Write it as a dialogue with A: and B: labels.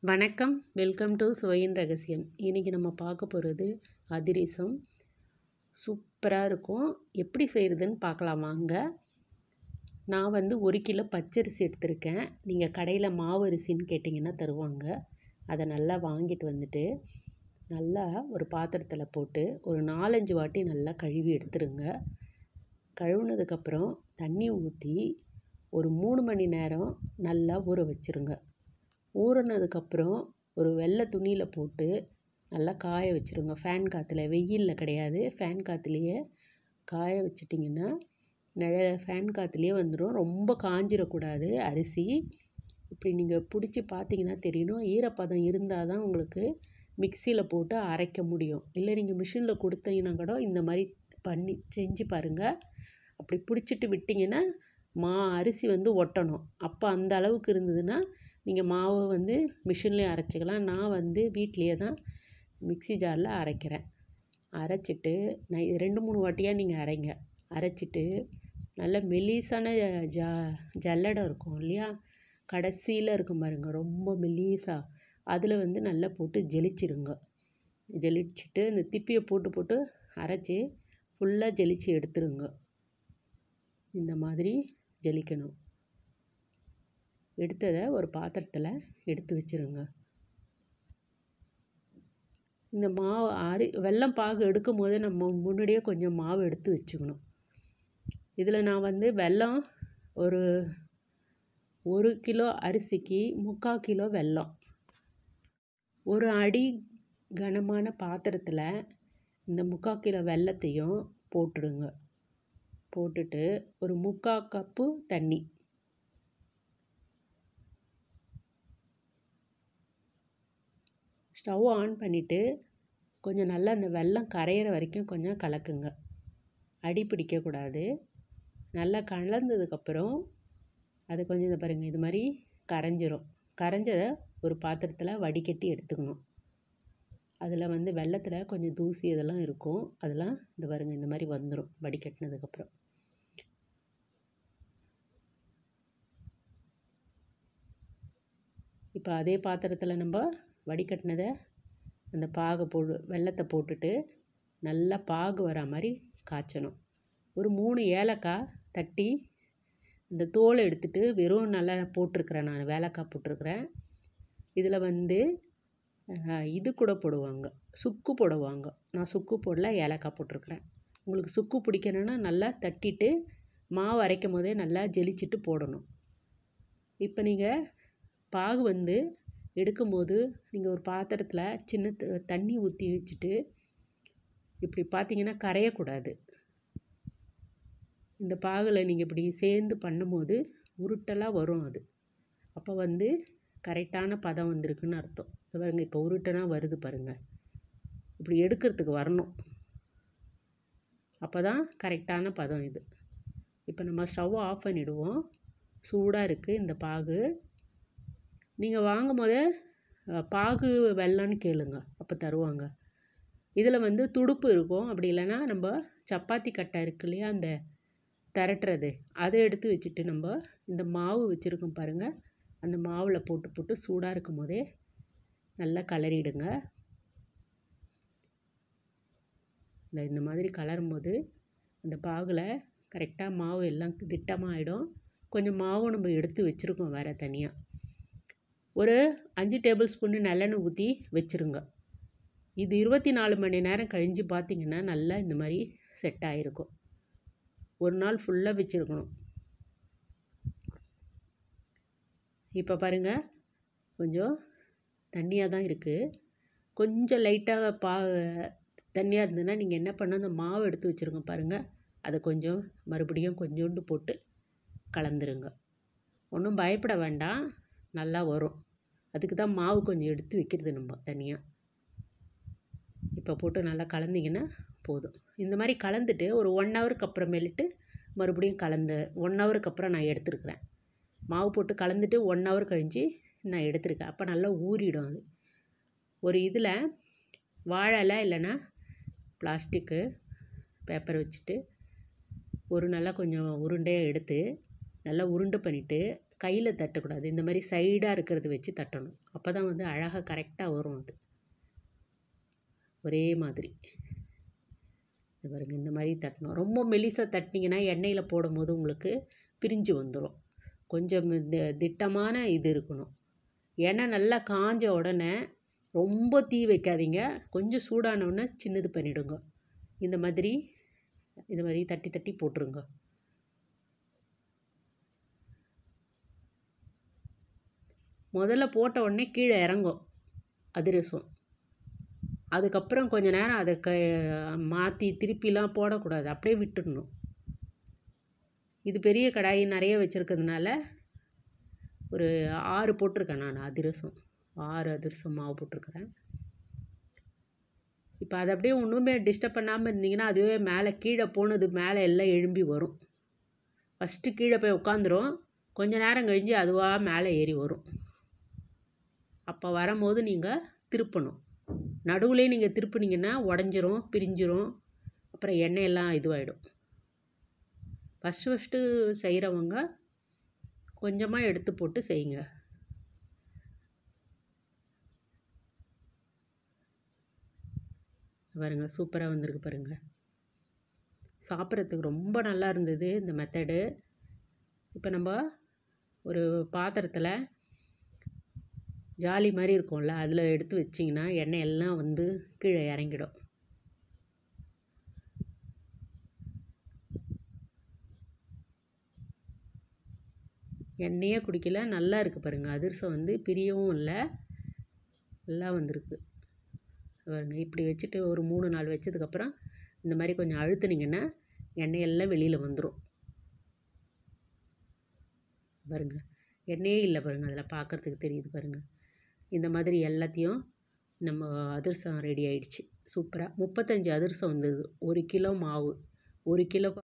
A: வணக்கம் welcome to சுவையின் ரகசியம் இன்றைக்கி நம்ம பார்க்க போகிறது அதிரசம் சூப்பராக இருக்கும் எப்படி செய்கிறதுன்னு பார்க்கலாம் வாங்க நான் வந்து ஒரு கிலோ பச்சரிசி எடுத்திருக்கேன் நீங்கள் கடையில் மாவு அரிசின்னு கேட்டிங்கன்னா தருவாங்க அதை நல்லா வாங்கிட்டு வந்துட்டு நல்லா ஒரு பாத்திரத்தில் போட்டு ஒரு நாலஞ்சு வாட்டி நல்லா கழுவி எடுத்துருங்க கழுவுனதுக்கப்புறம் தண்ணி ஊற்றி ஒரு மூணு மணி நேரம் நல்லா ஊற வச்சுருங்க ஊறினதுக்கப்புறம் ஒரு வெள்ளை துணியில் போட்டு நல்லா காய வச்சுருங்க ஃபேன் காற்றுல வெயிலில் கிடையாது ஃபேன் காற்றுலையே காய வச்சிட்டிங்கன்னா நிழ ஃபேன் காற்றுலையே வந்துடும் ரொம்ப காஞ்சிடக்கூடாது அரிசி இப்படி நீங்கள் பிடிச்சி பார்த்தீங்கன்னா தெரியணும் ஈரப்பதம் இருந்தால் தான் உங்களுக்கு மிக்சியில் போட்டு அரைக்க முடியும் இல்லை நீங்கள் மிஷினில் கொடுத்தீங்கன்னா கூட இந்த மாதிரி பண்ணி செஞ்சு பாருங்கள் அப்படி பிடிச்சிட்டு விட்டிங்கன்னா மா அரிசி வந்து ஒட்டணும் அப்போ அந்த அளவுக்கு இருந்ததுன்னா நீங்கள் மாவு வந்து மிஷின்லேயே அரைச்சிக்கலாம் நான் வந்து வீட்லேயே தான் மிக்ஸி ஜாரில் அரைக்கிறேன் அரைச்சிட்டு நான் இது ரெண்டு மூணு வாட்டியாக நீங்கள் அரைங்க அரைச்சிட்டு நல்ல மெலிசான ஜா ஜல்லடை இருக்கும் இல்லையா கடைசியில் இருக்கும் பாருங்க ரொம்ப மெலிசா அதில் வந்து நல்லா போட்டு ஜெலிச்சிருங்க ஜெலிச்சிட்டு இந்த திப்பியை போட்டு போட்டு அரைச்சி ஃபுல்லாக ஜெலிச்சு எடுத்துருங்க இந்த மாதிரி ஜலிக்கணும் எடுத்ததை ஒரு பாத்திரத்தில் எடுத்து வச்சுருங்க இந்த மாவு அரி வெல்லம் பாகு எடுக்கும் போது நம்ம முன்னாடியே கொஞ்சம் மாவு எடுத்து வச்சுக்கணும் இதில் நான் வந்து வெல்லம் ஒரு ஒரு கிலோ அரிசிக்கு முக்கால் கிலோ வெல்லம் ஒரு அடி கனமான பாத்திரத்தில் இந்த முக்கால் கிலோ வெல்லத்தையும் போட்டுடுங்க போட்டுட்டு ஒரு முக்கால் கப்பு தண்ணி ஸ்டவ் ஆன் பண்ணிவிட்டு கொஞ்சம் நல்லா அந்த வெல்லம் கரையிற வரைக்கும் கொஞ்சம் கலக்குங்க அடி பிடிக்கக்கூடாது நல்லா கலந்ததுக்கப்புறம் அது கொஞ்சம் இந்த பாருங்கள் இது மாதிரி கரைஞ்சிரும் கரைஞ்சதை ஒரு பாத்திரத்தில் வடிகட்டி எடுத்துக்கணும் அதில் வந்து வெள்ளத்தில் கொஞ்சம் தூசி இதெல்லாம் இருக்கும் அதெல்லாம் இந்த பாருங்கள் இந்த மாதிரி வந்துடும் வடிகட்டினதுக்கப்புறம் இப்போ அதே பாத்திரத்தில் நம்ம வடிகட்டினதை அந்த பாகை போடு வெள்ளத்தை போட்டுட்டு நல்லா பாகு வர மாதிரி காய்ச்சணும் ஒரு மூணு ஏலக்காய் தட்டி இந்த தோலை எடுத்துட்டு வெறும் நல்லா போட்டிருக்கிறேன் நான் ஏலக்காய் போட்டிருக்கிறேன் இதில் வந்து இது கூட போடுவாங்க சுக்கு போடுவாங்க நான் சுக்கு போடல ஏலக்காய் போட்டிருக்கிறேன் உங்களுக்கு சுக்கு பிடிக்கணுன்னா நல்லா தட்டிட்டு மாவு அரைக்கும் போதே நல்லா ஜெலிச்சிட்டு போடணும் இப்போ நீங்கள் பாகு வந்து எடுக்கும்போது நீங்கள் ஒரு பாத்திரத்தில் சின்ன தண்ணி ஊற்றி வச்சுட்டு இப்படி பார்த்தீங்கன்னா கரையக்கூடாது இந்த பாகில் நீங்கள் இப்படி சேர்ந்து பண்ணும்போது உருட்டலாக வரும் அது அப்போ வந்து கரெக்டான பதம் வந்திருக்குன்னு அர்த்தம் பாருங்கள் இப்போ உருட்டனாக வருது பாருங்கள் இப்படி எடுக்கிறதுக்கு வரணும் அப்போ தான் கரெக்டான பதம் இது இப்போ நம்ம ஸ்டவ் ஆஃப் பண்ணிவிடுவோம் சூடாக இருக்குது இந்த பாகு நீங்கள் வாங்கும் போதே பாகு வெல்லம்னு கேளுங்க அப்போ தருவாங்க இதில் வந்து துடுப்பு இருக்கும் அப்படி இல்லைன்னா நம்ம சப்பாத்தி கட்டை இருக்கு இல்லையா அந்த திரட்டுறது அதை எடுத்து வச்சுட்டு நம்ம இந்த மாவு வச்சுருக்கோம் பாருங்கள் அந்த மாவில் போட்டு போட்டு சூடாக இருக்கும் போதே நல்லா கலரிடுங்க இந்த இந்த மாதிரி கலரும் போது அந்த பாகில் கரெக்டாக மாவு எல்லாம் திட்டமாகிடும் கொஞ்சம் மாவும் நம்ம எடுத்து வச்சுருக்கோம் வேறு தனியாக ஒரு அஞ்சு டேபிள் ஸ்பூன்னு நல்லெண்ணெய் ஊற்றி வச்சுருங்க இது இருபத்தி நாலு மணி நேரம் கழிஞ்சு பார்த்திங்கன்னா நல்லா இந்த மாதிரி செட் ஆகிருக்கும் ஒரு நாள் ஃபுல்லாக வச்சுருக்கணும் இப்போ பாருங்கள் கொஞ்சம் தண்ணியாக தான் இருக்குது கொஞ்சம் லைட்டாக பா தண்ணியாக இருந்ததுன்னா நீங்கள் என்ன பண்ண அந்த மாவு எடுத்து வச்சுருங்க பாருங்கள் அதை கொஞ்சம் மறுபடியும் கொஞ்சோண்டு போட்டு கலந்துருங்க ஒன்றும் பயப்பட வேண்டாம் நல்லா வரும் அதுக்கு தான் மாவு கொஞ்சம் எடுத்து வைக்கிறது நம்ம தனியாக இப்போ போட்டு நல்லா கலந்திங்கன்னா போதும் இந்த மாதிரி கலந்துட்டு ஒரு ஒன் ஹவருக்கு அப்புறமேலிட்டு மறுபடியும் கலந்து ஒன் ஹவருக்கு அப்புறம் நான் எடுத்துருக்கிறேன் மாவு போட்டு கலந்துட்டு ஒன் ஹவர் கழிஞ்சு நான் எடுத்திருக்கேன் அப்போ நல்லா ஊறிடும் அது ஒரு இதில் வாழை இலை இல்லைன்னா பிளாஸ்டிக்கு பேப்பர் வச்சுட்டு ஒரு நல்லா கொஞ்சம் உருண்டையாக எடுத்து நல்லா உருண்டை பண்ணிவிட்டு கையில் தட்டக்கூடாது இந்த மாதிரி சைடாக இருக்கிறது வச்சு தட்டணும் அப்போ தான் வந்து அழகாக கரெக்டாக வரும் அது ஒரே மாதிரி இது பாருங்க இந்த மாதிரி தட்டணும் ரொம்ப மெலிசாக தட்டினீங்கன்னா எண்ணெயில் போடும்போது உங்களுக்கு பிரிஞ்சு வந்துடும் கொஞ்சம் தி- திட்டமான இது இருக்கணும் எண்ணெய் நல்லா காஞ்ச உடனே ரொம்ப தீ வைக்காதீங்க கொஞ்சம் சூடான உடனே சின்னது பண்ணிவிடுங்க இந்த மாதிரி இது மாதிரி தட்டி தட்டி போட்டுருங்க முதல்ல போட்ட உடனே கீழே இறங்கும் அதிரசம் அதுக்கப்புறம் கொஞ்ச நேரம் அதை க மாற்றி திருப்பிலாம் போடக்கூடாது அப்படியே விட்டுடணும் இது பெரிய கடாய் நிறைய வச்சுருக்கிறதுனால ஒரு ஆறு போட்டிருக்கேன் நான் அதிரசம் ஆறு அதிரசம் மாவு போட்டிருக்கிறேன் இப்போ அதை அப்படியே ஒன்றுமே டிஸ்டர்ப் பண்ணாமல் இருந்தீங்கன்னா அதுவே மேலே கீழே போனது மேலே எல்லாம் எழும்பி வரும் ஃபஸ்ட்டு கீழே போய் உட்காந்துரும் கொஞ்ச நேரம் கழிஞ்சு அதுவாக மேலே ஏறி வரும் அப்போ வரும்போது நீங்கள் திருப்பணும் நடுவுலே நீங்கள் திருப்புனீங்கன்னா உடஞ்சிரும் பிரிஞ்சிரும் அப்புறம் எண்ணெயெல்லாம் இதுவாகிடும் ஃபஸ்ட்டு ஃபஸ்ட்டு செய்கிறவங்க கொஞ்சமாக எடுத்து போட்டு செய்யுங்க பாருங்க சூப்பராக வந்திருக்கு பாருங்க சாப்பிட்றதுக்கு ரொம்ப நல்லா இருந்தது இந்த மெத்தடு இப்போ நம்ம ஒரு பாத்திரத்தில் ஜாலி மாதிரி இருக்கும்ல அதில் எடுத்து வச்சிங்கன்னா எண்ணெய் எல்லாம் வந்து கீழே இறங்கிடும் எண்ணெயே குடிக்கல நல்லா இருக்குது பாருங்கள் அதிரசம் வந்து பிரியவும் இல்லை நல்லா வந்திருக்கு பாருங்க இப்படி வச்சுட்டு ஒரு மூணு நாள் வச்சதுக்கப்புறம் இந்த மாதிரி கொஞ்சம் அழுத்துனீங்கன்னா எண்ணெய் எல்லாம் வெளியில் வந்துடும் பாருங்க எண்ணெயே இல்லை பாருங்க அதில் பார்க்குறதுக்கு தெரியுது பாருங்க இந்த மாதிரி எல்லாத்தையும் நம்ம அதிரசம் ரெடி ஆயிடுச்சு சூப்பராக முப்பத்தஞ்சு அதிரசம் வந்தது ஒரு கிலோ மாவு ஒரு கிலோ